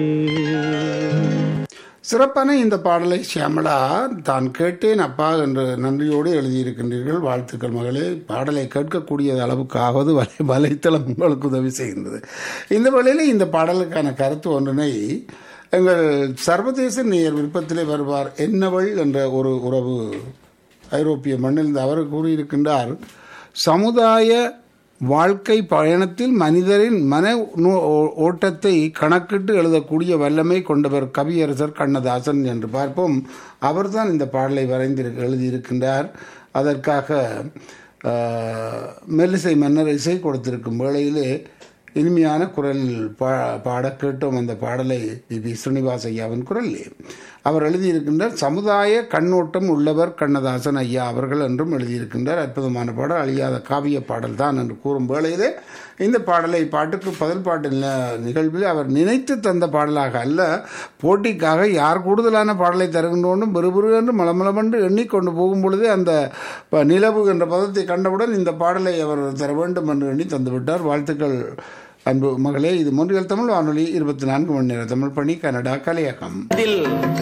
சிறப்பான இந்த பாடலை சியாமளா தான் கேட்டேன் அப்பா என்று நன்றியோடு எழுதியிருக்கின்றீர்கள் வாழ்த்துக்கள் மகளே பாடலை கேட்கக்கூடிய அளவுக்காவது வலை வலைத்தளம் உங்களுக்கு உதவி செய்கின்றது இந்த வேளையில் இந்த பாடலுக்கான கருத்து ஒன்றினை எங்கள் சர்வதேச நேயர் விருப்பத்திலே வருவார் என்னவள் என்ற ஒரு உறவு ஐரோப்பிய மண்ணில் அவர் கூறியிருக்கின்றார் சமுதாய வாழ்க்கை பயணத்தில் மனிதரின் மன நோ- ஓ- ஓட்டத்தை கணக்கிட்டு எழுதக்கூடிய வல்லமை கொண்டவர் கவியரசர் கண்ணதாசன் என்று பார்ப்போம் அவர்தான் இந்த பாடலை வரைந்திரு எழுதியிருக்கின்றார் அதற்காக ஆஹ், மெல்லிசை மன்னர் இசை கொடுத்திருக்கும் வேளையிலே இனிமையான குரலில் பா பாட கேட்டோம் அந்த பாடலை பி ஸ்ரீனிவாஸ் ஐயாவின் குரலிலே அவர் எழுதியிருக்கின்றார் சமுதாய கண்ணோட்டம் உள்ளவர் கண்ணதாசன் ஐயா அவர்கள் என்றும் எழுதியிருக்கின்றார் அற்புதமான பாடல் அழியாத காவிய பாடல் தான் என்று கூறும் வேளையிலே இந்த பாடலை பாட்டுக்கு பதில் பாட்டு நி- நிகழ்வில் அவர் நினைத்து தந்த பாடலாக அல்ல போட்டிக்காக யார் கூடுதலான பாடலை தருகின்றோனும் பெருபெரு என்று மலமளமென்று எண்ணிக்கொண்டு போகும் பொழுதே அந்த ப- நிலவு என்ற பதத்தை கண்டவுடன் இந்த பாடலை அவர் தர வேண்டும் என்று எண்ணி தந்துவிட்டார் வாழ்த்துக்கள் அன்பு மகளே இது மொன்றியல் தமிழ் வானொலி இருபத்தி நான்கு மணி நேர தமிழ் பணி கனடா கலையகம் இதில்